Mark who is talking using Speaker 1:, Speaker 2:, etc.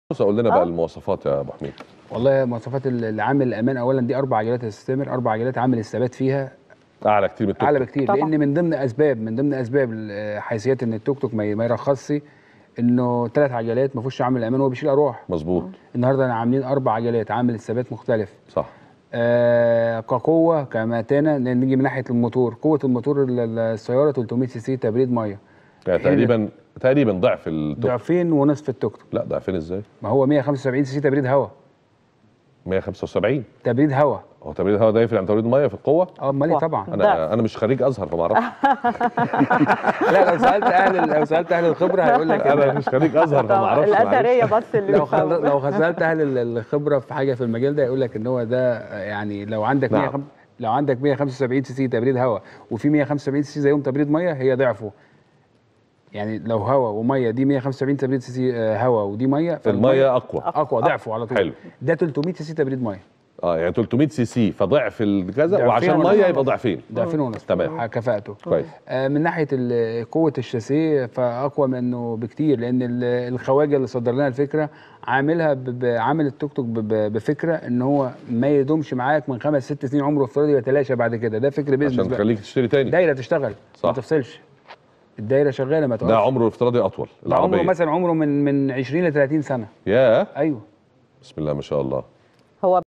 Speaker 1: بص اقول لنا بقى
Speaker 2: آه.
Speaker 1: المواصفات يا ابو حميد
Speaker 3: والله مواصفات ال- العامل الامان اولا دي اربع عجلات هتستمر اربع عجلات عامل الثبات فيها
Speaker 1: اعلى كتير من التوك
Speaker 3: اعلى
Speaker 1: توك.
Speaker 3: بكتير
Speaker 2: طبعا.
Speaker 3: لان من ضمن اسباب من ضمن اسباب ال- حيثيات ان التوك توك ما ي- ما يرخصش انه ثلاث عجلات ما فيهوش عامل امان وهو بيشيل ارواح
Speaker 1: مظبوط
Speaker 3: النهارده انا عاملين اربع عجلات عامل الثبات مختلف
Speaker 1: صح
Speaker 3: آه كقوه كمتانه ن- نيجي من ناحيه الموتور قوه الموتور ال- ال- السياره 300 سي سي تبريد ميه
Speaker 1: يعني تقريبا تقريبا ضعف التوك توك.
Speaker 3: ضعفين ونصف التوك توك
Speaker 1: لا ضعفين ازاي
Speaker 3: ما هو 175 سي سي تبريد هواء
Speaker 1: 175
Speaker 3: تبريد هواء
Speaker 1: هو تبريد الهواء ده يفرق عن تبريد الميه في القوه
Speaker 3: اه امال ايه
Speaker 2: ضعف.
Speaker 3: طبعا
Speaker 2: ضعف.
Speaker 1: انا انا مش خريج ازهر فما اعرفش
Speaker 3: لا لو سالت اهل لو سالت اهل الخبره هيقول لك
Speaker 1: انا مش خريج ازهر فما
Speaker 2: طبعا
Speaker 1: اعرفش معلش.
Speaker 2: الازهريه بس اللي
Speaker 3: لو خل...
Speaker 2: بتفهم.
Speaker 3: لو سالت اهل ال- الخبره في حاجه في المجال ده يقول لك ان هو ده يعني لو عندك
Speaker 1: نعم.
Speaker 3: 100 لو عندك 175 سي سي تبريد هواء وفي 175 سي سي زيهم تبريد ميه هي ضعفه يعني لو هواء وميه دي 175 تبريد سي سي آه، هواء ودي ميه فالمية
Speaker 1: الميه اقوى
Speaker 3: اقوى ضعفه على طول
Speaker 1: حلو.
Speaker 3: ده 300 سي سي تبريد ميه
Speaker 1: اه يعني 300 سي سي فضعف الكذا
Speaker 3: ضعفين
Speaker 1: وعشان
Speaker 3: ولا
Speaker 1: ميه
Speaker 3: ضعف؟
Speaker 1: يبقى ضعفين
Speaker 3: ضعفين ونص
Speaker 1: تمام.
Speaker 3: كفاءته
Speaker 1: كويس
Speaker 3: آه، من ناحيه ال- قوه الشاسيه فاقوى منه بكتير لان ال- الخواجه اللي صدر لنا الفكره عاملها ب- ب- عامل التوك توك ب- ب- بفكره ان هو ما يدومش معاك من خمس ست سنين عمره افتراضي يتلاشى بعد كده ده فكر بيزنس
Speaker 1: عشان
Speaker 3: بقى.
Speaker 1: تخليك تشتري تاني
Speaker 3: دايره تشتغل
Speaker 1: صح.
Speaker 3: ما تفصلش الدايره شغاله ما
Speaker 1: ده
Speaker 3: تقفش
Speaker 1: عمره الافتراضي اطول
Speaker 3: ده عمره
Speaker 1: العربيه
Speaker 3: مثلا عمره من من 20 ل 30 سنه
Speaker 1: ياه
Speaker 3: ايوه
Speaker 1: بسم الله ما شاء الله
Speaker 2: هو